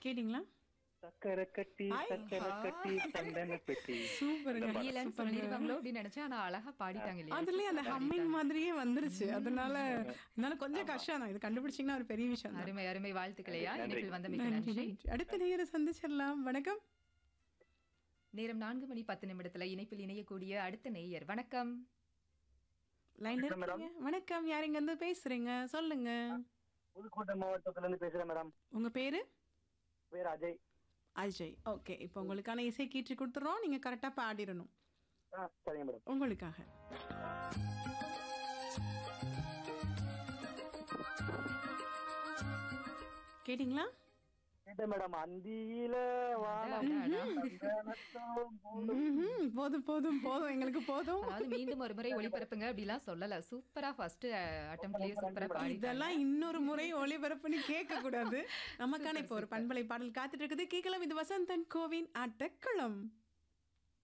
கேட்டிங்களா சக்கர கட்டி ஐ, சக்கர கட்டி சந்தன பெட்டி சூப்பருங்க இல்லன்னு சொல்லிருப்பாங்களோ அப்படின்னு நினைச்சேன் ஆனா அழகா பாடிட்டாங்க இல்லையா அதுலயே அந்த ஹம்மிங் மாதிரியே வந்துருச்சு அதனால அதனால கொஞ்சம் கஷ்டம் தான் இது கண்டுபிடிச்சீங்கன்னா ஒரு பெரிய விஷயம் தான் அருமை அருமை வாழ்த்துக்களையா இணைப்பில் வந்த மிக்க நன்றி நன்றி நன்றி அடுத்த நேரம் சந்திச்சிடலாம் வணக்கம் நேரம் நான்கு மணி பத்து நிமிடத்துல இணைப்பில் இணையக்கூடிய அடுத்த நேயர் வணக்கம் லைன்ல இருக்கீங்க வணக்கம் யார் இங்க இருந்து பேசுறீங்க சொல்லுங்க புதுக்கோட்டை மாவட்டத்துல இருந்து பேசுறேன் மேடம் உங்க பேரு பேர் அஜய் அஜய் ஓகே இப்போ உங்களுக்கான இசை கீற்று கொடுத்துறோம் நீங்க கரெக்டா பாடிடணும் ஆ சரிங்க மேடம் உங்களுக்காக கேட்டிங்களா கேட்டேன் மேடம் அந்தியில வானம் சந்தனத்தோம் பூ- ம்ஹும். போதும் போதும் போதும் எங்களுக்கு போதும் அதாவது மீண்டும் ஒரு முறை ஒளிபரப்புங்க அப்படிலாம் சொல்லல சூப்பரா ஃபர்ஸ்ட் அட்டம்ப்ட்லயே சூப்பரா பாடி இதெல்லாம் இன்னொரு முறை ஒளிபரப்புன்னு கேட்க கூடாது நமக்கான இப்போ ஒரு பண்பலை பாடல் காத்துட்டு இருக்குது கேட்கலாம் இது வசந்தன் கோவின் ஆட்டக்களம்